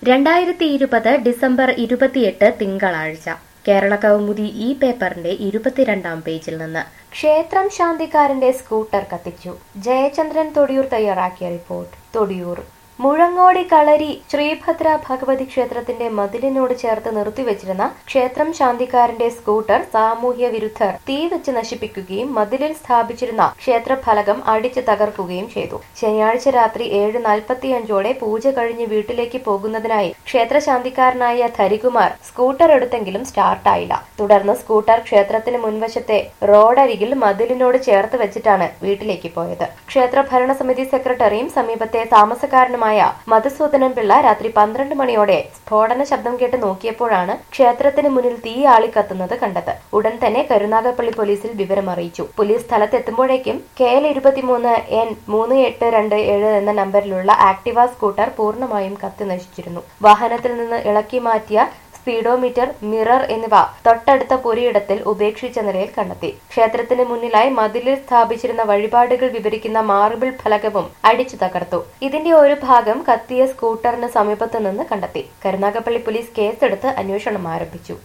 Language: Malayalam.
രണ്ടായിരത്തി ഇരുപത് ഡിസംബർ ഇരുപത്തിയെട്ട് തിങ്കളാഴ്ച കേരള കൗമുദി ഈ പേപ്പറിന്റെ ഇരുപത്തിരണ്ടാം പേജിൽ നിന്ന് ക്ഷേത്രം ശാന്തിക്കാരന്റെ സ്കൂട്ടർ കത്തിച്ചു ജയചന്ദ്രൻ തൊടിയൂർ തയ്യാറാക്കിയ റിപ്പോർട്ട് തൊടിയൂർ മുഴങ്ങോടി കളരി ശ്രീഭദ്ര ഭഗവതി ക്ഷേത്രത്തിന്റെ മതിലിനോട് ചേർത്ത് നിർത്തിവെച്ചിരുന്ന ക്ഷേത്രം ശാന്തിക്കാരന്റെ സ്കൂട്ടർ സാമൂഹ്യ വിരുദ്ധർ തീ വെച്ച് നശിപ്പിക്കുകയും മതിലിൽ സ്ഥാപിച്ചിരുന്ന ക്ഷേത്രഫലകം അടിച്ചു തകർക്കുകയും ചെയ്തു ശനിയാഴ്ച രാത്രി ഏഴ് നാൽപ്പത്തിയഞ്ചോടെ പൂജ കഴിഞ്ഞ് വീട്ടിലേക്ക് പോകുന്നതിനായി ക്ഷേത്ര ശാന്തിക്കാരനായ ധരികുമാർ സ്കൂട്ടർ എടുത്തെങ്കിലും സ്റ്റാർട്ടായില്ല തുടർന്ന് സ്കൂട്ടർ ക്ഷേത്രത്തിന് മുൻവശത്തെ റോഡരികിൽ മതിലിനോട് ചേർത്ത് വെച്ചിട്ടാണ് വീട്ടിലേക്ക് പോയത് ക്ഷേത്ര ഭരണസമിതി സെക്രട്ടറിയും സമീപത്തെ താമസക്കാരനുമായ മധുസൂദനൻ പിള്ള രാത്രി പന്ത്രണ്ട് മണിയോടെ സ്ഫോടന ശബ്ദം കേട്ട് നോക്കിയപ്പോഴാണ് ക്ഷേത്രത്തിന് മുന്നിൽ തീ ആളിക്കത്തുന്നത് കണ്ടത് ഉടൻ തന്നെ കരുനാഗപ്പള്ളി പോലീസിൽ വിവരം അറിയിച്ചു പോലീസ് സ്ഥലത്തെത്തുമ്പോഴേക്കും കെ എൽ ഇരുപത്തിമൂന്ന് എൻ മൂന്ന് എട്ട് രണ്ട് ഏഴ് എന്ന നമ്പറിലുള്ള ആക്ടിവ സ്കൂട്ടർ പൂർണ്ണമായും കത്തി നശിച്ചിരുന്നു വാഹനത്തിൽ നിന്ന് ഇളക്കി മാറ്റിയ സ്പീഡോമീറ്റർ മിറർ എന്നിവ തൊട്ടടുത്ത പുരയിടത്തിൽ ഉപേക്ഷിച്ച നിലയിൽ കണ്ടെത്തി ക്ഷേത്രത്തിന് മുന്നിലായി മതിലിൽ സ്ഥാപിച്ചിരുന്ന വഴിപാടുകൾ വിവരിക്കുന്ന മാർബിൾ ഫലകവും അടിച്ചു തകർത്തു ഇതിന്റെ ഒരു ഭാഗം കത്തിയ സ്കൂട്ടറിന് സമീപത്തു നിന്ന് കണ്ടെത്തി കരുനാഗപ്പള്ളി പോലീസ് കേസെടുത്ത് അന്വേഷണം ആരംഭിച്ചു